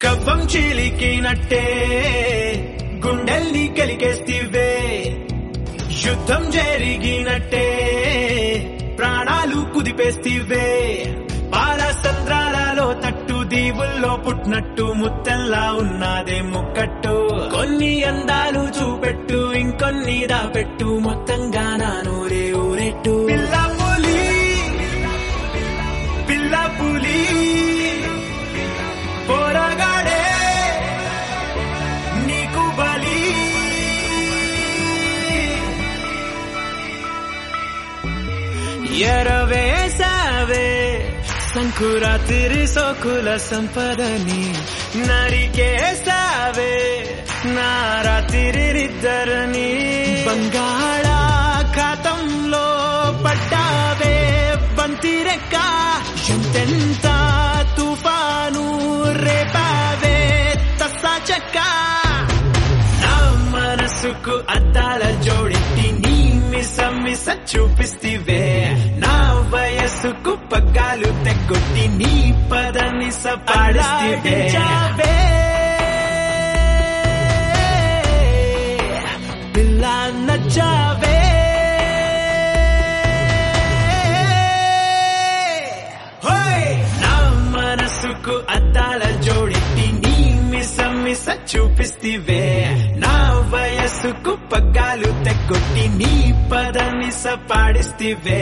కవ్వం చీలికినట్టే గుండెల్ని కలిగేస్తివే యుద్ధం జరిగినట్టే ప్రాణాలు కుదిపేస్తివే పాల సంద్రాలలో తట్టు దీవుల్లో పుట్టినట్టు ముత్తల్లా ఉన్నదే ముక్కట్టు కొన్ని అందాలు చూపెట్టు ఇంకొన్ని దాపెట్టు మొత్తంగా నా నూరే ఊరెట్టు పిల్ల పులి పిల్ల పులి పోరగాడే నీకు బలి ఎరవేసావే సంకురాతిరి సోకుల సంపదని నరికేసావే నారాతిరిద్దరని బంగాళాఖాతంలో పడ్డావే బంతిరెక్క ఎంతెంత తుఫాను రేపావే తస్సా చెక్క నా మనసుకు అద్దాల జోడెట్టి నీ మిస మిస చూపిస్తివే నా వయస్సుకు పగ్గాలు తెగొట్టి నీ పద నిస పాడిస్తివే పిల్ల నచ్చావే హోయ్! నా మనసుకు అద్దాల జోడెట్టి నీ మిస మిస చూపిస్తివే నా వయస్సుకు పగ్గాలు తెగొట్టి నీ పద నిస పాడిస్తివే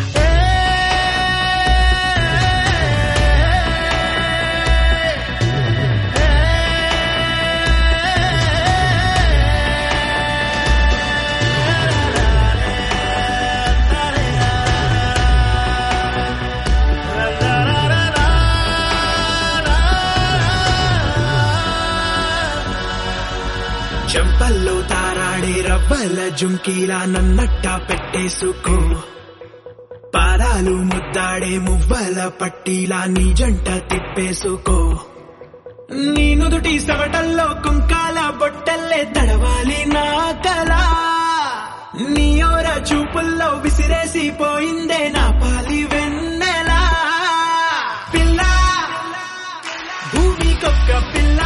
చెంపల్లో తారాడే రవ్వల జుంకీలా నన్నట్ట పెట్టేసుకో పాదాలు ముద్దాడే మువ్వల పట్టీలా నీ జంట తిప్పేసుకో నీ నుదుటి సవటల్లో కుంకాల బొట్టల్లే తడవాలి నా కళ నీ ఓర చూపుల్లో విసిరేసి పోయిందే నా పాలి వెన్నెలా పిల్ల భూమికొక్క పిల్ల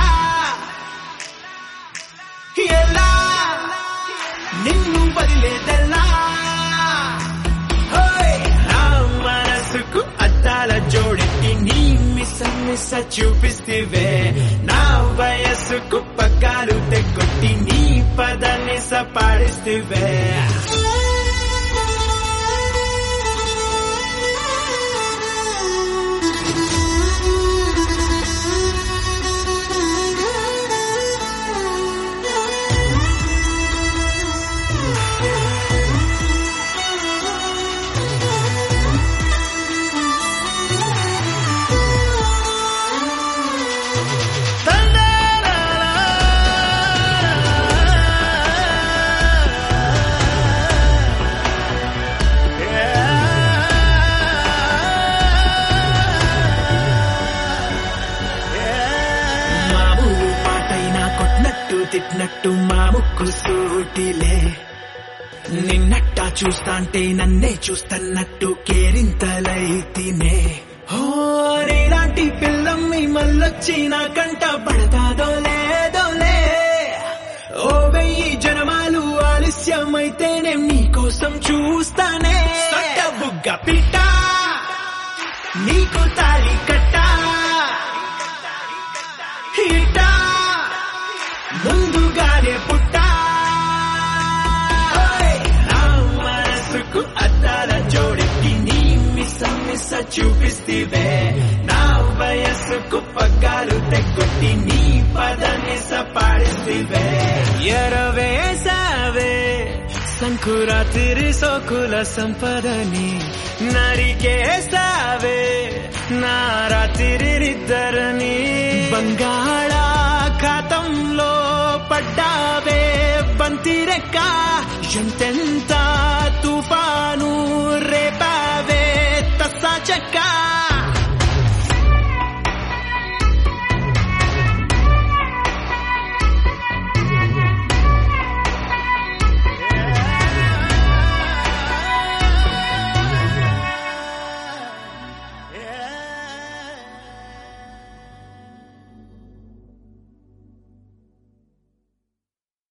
ఎలా నిన్ను వదిలేదెలా హోయ్! నా మనసుకు అద్దాల జోడెట్టి నీ మిస మిస చూపిస్తివే నా వయస్సుకు పగ్గాలు తెగొట్టి నీ పద నిస పాడిస్తివే మామూలు పాటైనా కొట్టినట్టు తిట్టినట్టు మా ముక్కు సూటిలే నిన్నట్ట చూస్తాంటే నన్నే చూస్తన్నట్టు కేరింతలైతినే హో నీలాంటి పిల్లమ్మి మళ్ళొచ్చి నా కంట పడతాదో లేదోలే ఓ వెయ్యి జనమాలు ఆలస్యమైతేనే నీకోసం చూస్తానే సొట్ట బుగ్గ పిట్ట నీకు తాళి కట్టా హిట ముందుగానే పుట్టా నా మనసుకు అద్దాల జోడెట్టి నీ మిస మిస చూపిస్తివే నా వయస్సుకు పగ్గాలు తెగొట్టి నీ పద నిస పాడిస్తివే ఎరవేసావే సంకురాతిరి సోకుల సంపదని నరికేసావే నారాతిరిద్దరని బంగాళాఖాతంలో పడ్డావే బంతిరెక్క ఎంతెంత తుఫాను రే